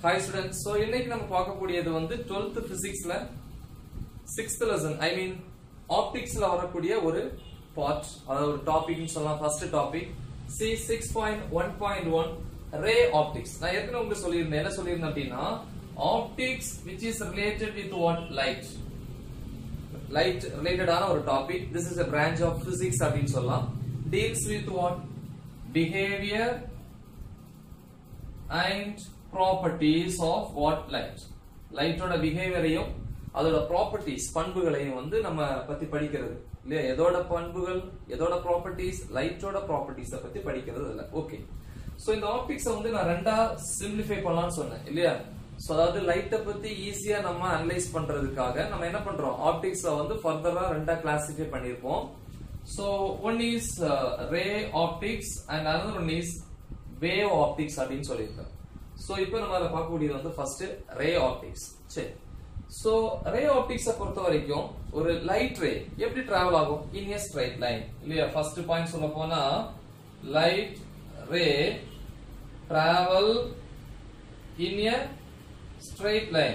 hi students so இன்னைக்கு நம்ம பார்க்கக்கூடியது வந்து டுவெல்த் பிசிக்ஸ்ல சிக்ஸ்த் லெசன் ஐ மீன் ஆப்டிக்ஸ்ல வரக்கூடிய ஒரு பார்ட் அதாவது ஒரு டாபிக்னு சொல்லலாம் first topic C six point one point one ray optics நான் ஏற்கனவே உங்களுக்கு சொல்லியிருந்தேன் என்ன சொல்லியிருந்தேன் அப்படின்னா optics which is related with what light light ரிலேட்டடான ஒரு topic this is a branch of physics அப்படின்னு சொல்லலாம் deals with what behaviour and properties of what light லைட்டோட பிஹேவியரையும் அதோட ப்ராப்பர்ட்டிஸ் பண்புகளையும் வந்து நம்ம பத்தி படிக்கிறது இல்லையா எதோட பண்புகள் எதோட ப்ராப்பர்ட்டிஸ் லைட்டோட ப்ராப்பர்ட்டிஸ பத்தி படிக்கிறது இல்ல ஓகே சோ இந்த ஆப்டிக்ஸ வந்து நான் ரெண்டா சிம்பிளிஃபை பண்ணலாம்னு சொன்னேன் இல்லையா சோ அதாவது லைட்டை பத்தி ஈஸியா நம்ம அனலைஸ் பண்றதுக்காக நம்ம என்ன பண்றோம் ஆப்டிக்ஸ வந்து ஃபர்தரா ரெண்டா கிளாசிஃபை பண்ணிருப்போம் so one is ray optics and another one is wave optics அப்படின்னு சொல்லியிருக்கேன் சோ இப்போ நம்ம அதை பார்க்கக்கூடியது வந்து ஃபர்ஸ்ட் ரே ஆப்டிக்ஸ் சரி சோ ரே ஆப்டிக்ஸ பொறுத்த வரைக்கும் ஒரு லைட் ரே எப்படி டிராவல் ஆகும் இன் எ ஸ்ட்ரைட் லைன் இல்லையா ஃபர்ஸ்ட் பாயிண்ட் சொல்ல போனா light ray travel in a straight line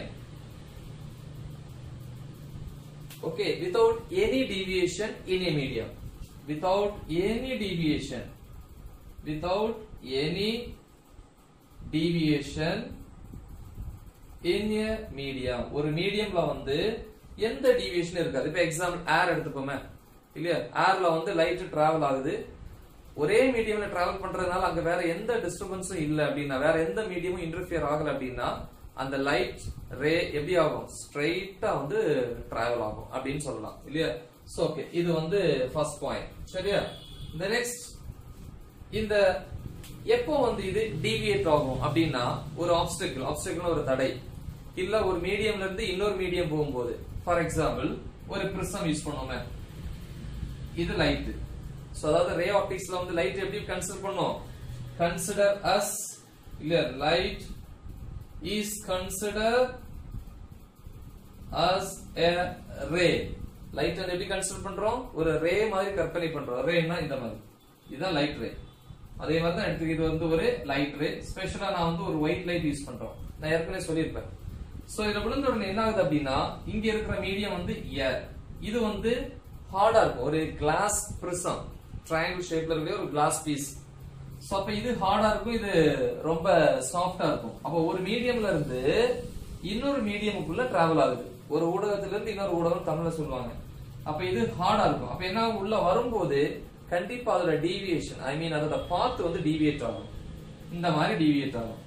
okay without any deviation in a medium without any deviation without any deviation in a medium ஒரு மீடியம்ல வந்து எந்த deviation இருக்காது இப்ப example ஏர் எடுத்துப்போமே இல்லையா ஏர்ல வந்து லைட் டிராவல் ஆகுது ஒரே மீடியம்ல டிராவல் பண்றதுனால அங்க வேற எந்த டிஸ்டர்பன்ஸும் இல்ல அப்படின்னா வேற எந்த மீடியமும் இன்டர்ஃபியர் ஆகல அப்படின்னா அந்த லைட் ரே எப்படி ஆகும் ஸ்ட்ரைட்டா வந்து டிராவல் ஆகும் அப்படின்னு சொல்லலாம் இல்லையா சோ ஓகே இது வந்து ஃபர்ஸ்ட் பாயிண்ட் சரியா இந்த நெக்ஸ்ட் இந்த எப்போ வந்து இது டீவியேட் ஆகும் அப்படின்னா ஒரு ஆப்ஸ்டிக்கல் ஆப்ஸ்டிக்கல் ஒரு தடை இல்ல ஒரு மீடியம்ல இருந்து இன்னொரு மீடியம் போகும்போது ஃபார் எக்ஸாம்பிள் ஒரு பிரிசம் யூஸ் பண்ணுவோமே இது லைட் சோ அதாவது ரே ஆப்டிக்ஸ்ல வந்து லைட் எப்படி கன்சிடர் பண்ணோம் கன்சிடர் அஸ் இல்ல light is considered as a ray light வந்து எப்படி கன்சிடர் பண்றோம் ஒரு ரே மாதிரி கற்பனை பண்றோம் ரேனா இந்த மாதிரி இதுதான் லைட் ரே அதே மாதிரி தான் எடுத்து இது வந்து ஒரு லைட் ரே ஸ்பெஷலா நான் வந்து ஒரு ஒயிட் லைட் யூஸ் பண்றோம் நான் ஏற்கனவே சொல்லியிருப்பேன் சோ இதுல விழுந்த உடனே என்ன ஆகுது அப்படின்னா இங்க இருக்கிற மீடியம் வந்து ஏர் இது வந்து ஹார்டா இருக்கும் ஒரு கிளாஸ் பிரிசம் ட்ரையாங்கிள் ஷேப்ல இருக்கிற ஒரு கிளாஸ் பீஸ் சோ அப்ப இது ஹார்டா இருக்கும் இது ரொம்ப சாஃப்டா இருக்கும் அப்ப ஒரு மீடியம்ல இருந்து இன்னொரு மீடியமுக்குள்ள டிராவல் ஆகுது ஒரு ஊடகத்துல இருந்து இன்னொரு ஊடகம் தமிழ்ல சொல்லுவாங்க அப்ப இது ஹார்டா இருக்கும் அப்ப என்ன உள்ள வரும்போது கண்டிப்பா அதோட டீவியேஷன் ஐ மீன் அதோட பாத் வந்து டீவியேட் ஆகும் இந்த மாதிரி டீவியேட் ஆகும்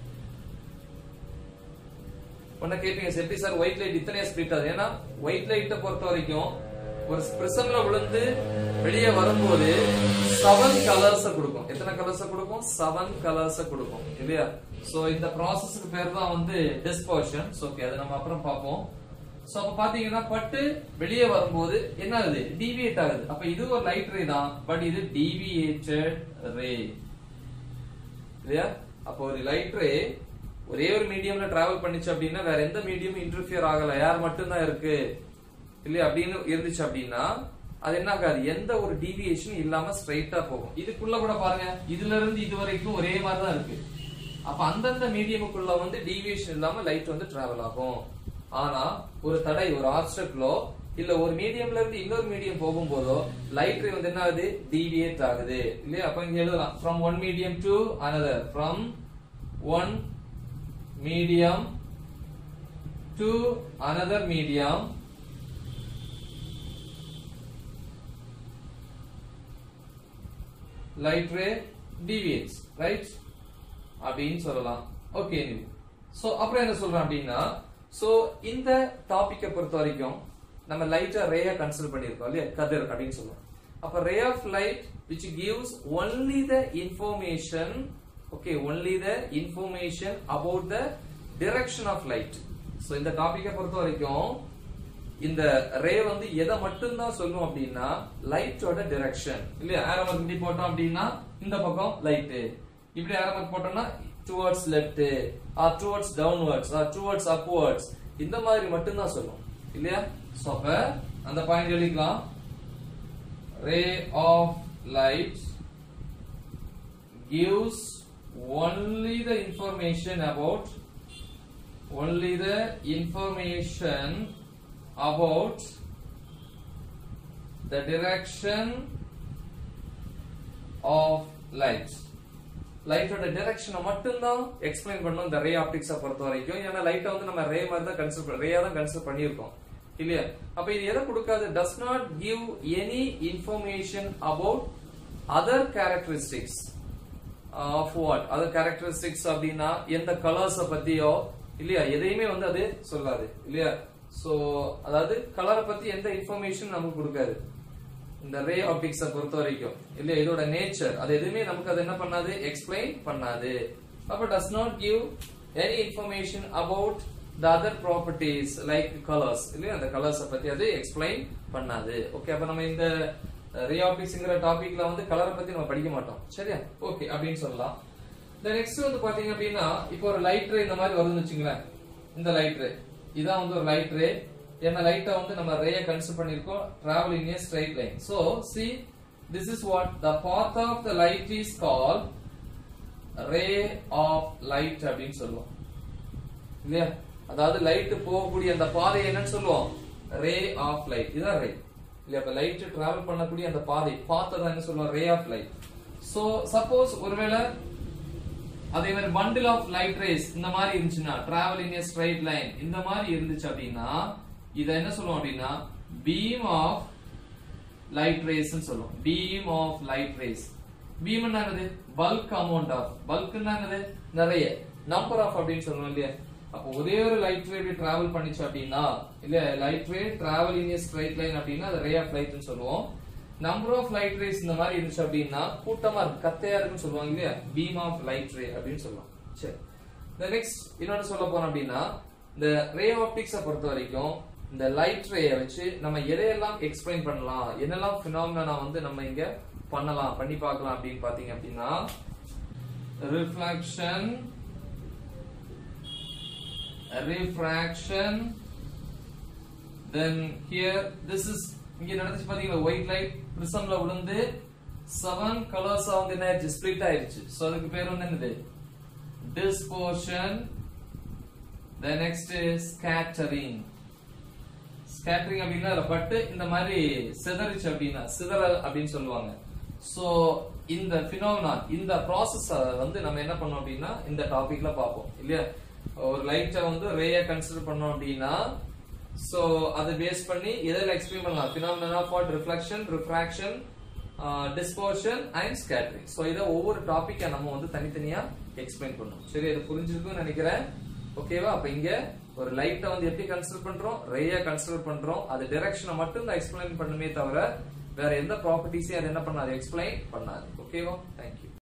உடனே கேட்பீங்க எப்படி சார் ஒயிட் லைட் இத்தனையா ஸ்பிளிட் ஆகுது ஏன்னா ஒயிட் லைட்டை பொறுத்த வரைக்கும் ஒரு பிரிசம்ல விழுந்து வெளியே வரும்போது செவன் கலர்ஸ் கொடுக்கும் எத்தனை கலர்ஸ் கொடுக்கும் செவன் கலர்ஸ் கொடுக்கும் இல்லையா சோ இந்த ப்ராசஸ்க்கு பேர் தான் வந்து டிஸ்பர்ஷன் ஓகே அதை நம்ம அப்புறம் பார்ப்போம் சோ அப்ப பாத்தீங்கன்னா பட்டு வெளியே வரும்போது என்ன ஆகுது டீவியேட் ஆகுது அப்ப இது ஒரு லைட் ரே தான் பட் இது டீவியேட்டட் ரே இல்லையா அப்போ ஒரு லைட் ரே ஒரே ஒரு மீடியம்ல டிராவல் பண்ணிச்சு அப்படின்னா வேற எந்த மீடியமும் இன்டர்ஃபியர் ஆகல யார் மட்டும் தான் இருக்கு இல்லையா அப்படின்னு இருந்துச்சு அப்படின்னா அது என்ன ஆகாது எந்த ஒரு டீவியேஷன் இல்லாம ஸ்ட்ரைட்டா போகும் இதுக்குள்ள கூட பாருங்க இதுல இருந்து இது வரைக்கும் ஒரே மாதிரி தான் இருக்கு அப்ப அந்தந்த மீடியமுக்குள்ள வந்து டீவியேஷன் இல்லாம லைட் வந்து டிராவல் ஆகும் ஆனா ஒரு தடை ஒரு ஆப்ஸ்டக்லோ இல்ல ஒரு மீடியம்ல இருந்து இன்னொரு மீடியம் போகும்போதோ லைட் ரே வந்து என்ன ஆகுது டீவியேட் ஆகுது இல்லையா அப்ப இங்க எழுதலாம் from one medium to another from one medium to another medium light ray deviates right அப்படின்னு சொல்லலாம் ஓகே சோ அப்புறம் என்ன சொல்றோம் அப்படின்னா சோ இந்த டாபிக்கை பொறுத்த வரைக்கும் நம்ம லைட்டா ரேயா கன்சிடர் பண்ணிருக்கோம் இல்லையா கதிர் அப்படின்னு சொல்லுவோம் அப்ப ray of light which gives only the information okay only the information about the direction of light so இந்த டாபிக்கை பொறுத்த வரைக்கும் இந்த ரே வந்து எதை மட்டும்தான் சொல்லும் அப்படின்னா லைட்டோட டிரெக்ஷன் இல்லையா ஆரோ மார்க் இப்படி போட்டோம் அப்படின்னா இந்த பக்கம் லைட் இப்படி ஆரோ மார்க் போட்டோம்னா towards left or towards downwards or towards upwards இந்த மாதிரி மட்டும்தான் சொல்லும் இல்லையா சோ அப்ப அந்த பாயிண்ட் எழுதிக்கலாம் ray of light gives only the information about only the information about the direction of light லைட்டோட டிரெக்ஷனை மட்டும்தான் எக்ஸ்பிளைன் பண்ணணும் இந்த ரே ஆப்டிக்ஸை பொறுத்த வரைக்கும் ஏன்னா லைட்டை வந்து நம்ம ரே மாதிரி தான் கன்சிடர் ரேயா தான் கன்சிடர் பண்ணியிருக்கோம் இல்லையா அப்ப இது எதை கொடுக்காது does not give any information about other characteristics of what other characteristics அப்படின்னா எந்த கலர்ஸ பத்தியோ இல்லையா எதையுமே வந்து அது சொல்லாது இல்லையா சோ அதாவது கலரை பத்தி எந்த இன்ஃபர்மேஷன் நமக்கு கொடுக்காது இந்த ரே ஆப்டிக்ஸ பொறுத்த வரைக்கும் இல்லையா இதோட நேச்சர் அது எதுவுமே நமக்கு அது என்ன பண்ணாது எக்ஸ்பிளைன் பண்ணாது அப்ப does not give any information about the other properties like colours இல்லையா அந்த கலர்ஸ பத்தி அது எக்ஸ்பிளைன் பண்ணாது ஓகே அப்ப நம்ம இந்த ரே ஆப்டிக்ஸ்ங்கிற டாபிக்ல வந்து கலரை பத்தி நம்ம படிக்க மாட்டோம் சரியா ஓகே அப்படின்னு சொல்லலாம் இந்த நெக்ஸ்ட் வந்து பாத்தீங்க அப்படின்னா இப்போ ஒரு லைட் ரே இந்த மாதிரி வருதுன்னு வச்சுங்களேன் இந்த லைட் ரே இதான் வந்து ஒரு லைட் ரே என்ன லைட்டை வந்து நம்ம ரேய கன்சிடர் பண்ணிருக்கோம் travel in a straight line so see this is what the path of the light is call ray of light அப்படின்னு சொல்லுவோம் இல்லையா அதாவது லைட் போகக்கூடிய அந்த பாதை என்னன்னு சொல்லுவோம் ரே ஆஃப் லைட் இதுதான் ரே இல்லையா அப்ப லைட் டிராவல் பண்ணக்கூடிய அந்த பாதை பாத்தை தான் என்ன சொல்லுவோம் ray of light so suppose ஒருவேளை அதே மாதிரி பண்டில் ஆஃப் லைட் ரேஸ் இந்த மாதிரி இருந்துச்சுன்னா டிராவல் இன் ஸ்ட்ரைட் லைன் இந்த மாதிரி இருந்துச்சு அப்படின்னா இத என்ன சொல்லுவோம் அப்படின்னா பீம் ஆஃப் லைட் ரேஸ் சொல்லுவோம் beam of light rays beam என்னது பல்க் அமௌண்ட் ஆஃப் பல்க் என்னது நிறைய நம்பர் ஆஃப் அப்படின்னு சொல்லுவோம் இல்லையா அப்போ ஒரே ஒரு லைட் ரே டிராவல் பண்ணிச்சு அப்படின்னா இல்ல light ray travel in straight line அப்படின்னா அது ரே ஆஃப் லைட்னு சொல்லுவோம் நம்பர் ஆஃப் லைட் ரேஸ் இந்த மாதிரி இருந்துச்சு அப்படின்னா கூட்டமா இருக்கு கத்தையா இருக்குன்னு சொல்லுவாங்க இல்லையா பீம் ஆஃப் லைட் ரே அப்படின்னு சொல்லுவாங்க சரி இந்த நெக்ஸ்ட் இன்னொன்னு சொல்ல போனோம் அப்படின்னா இந்த ரே ஆப்டிக்ஸை பொறுத்த வரைக்கும் இந்த லைட் ரேயை வச்சு நம்ம எதையெல்லாம் எக்ஸ்பிளைன் பண்ணலாம் என்னெல்லாம் பினாமினா வந்து நம்ம இங்க பண்ணலாம் பண்ணி பார்க்கலாம் அப்படின்னு பாத்தீங்க அப்படின்னா reflection refraction then here this is இங்க நடந்துச்சு பாத்தீங்களா ஒயிட் லைட் பிரிசம்ல விழுந்து செவன் கலர்ஸ் வந்து என்ன ஆயிடுச்சு ஸ்பிளிட் ஆயிடுச்சு சோ அதுக்கு பேர் வந்து என்னது dispersion the next is scattering scattering அப்படின்னா அதுல பட்டு இந்த மாதிரி சிதறிச்சு அப்படின்னா சிதறல் அப்படின்னு சொல்லுவாங்க சோ இந்த பினோமினா இந்த ப்ராசஸ் வந்து நம்ம என்ன பண்ணோம் அப்படின்னா இந்த டாபிக்ல பார்ப்போம் இல்லையா ஒரு லைட்டை வந்து ரேயா கன்சிடர் பண்ணோம் அப்படின்னா சோ அதை பேஸ் பண்ணி எதில் எக்ஸ்பிளைன் பண்ணலாம் phenomena for reflection refraction dispersion and scattering so இதை ஒவ்வொரு டாபிக்கை நம்ம வந்து தனித்தனியா எக்ஸ்பிளைன் பண்ணணும் சரி இது புரிஞ்சிருக்கும்னு நினைக்கிறேன் ஓகேவா அப்ப இங்க ஒரு லைட்டை வந்து எப்படி கன்சிடர் பண்றோம் ரேயா கன்சிடர் பண்றோம் அது டைரக்ஷனை மட்டும் தான் எக்ஸ்பிளைன் பண்ணுமே தவிர வேற எந்த ப்ராப்பர்ட்டிஸையும் அது என்ன பண்ணாது எக்ஸ்பிளைன் பண்ணாது ஓகேவா தேங்க்யூ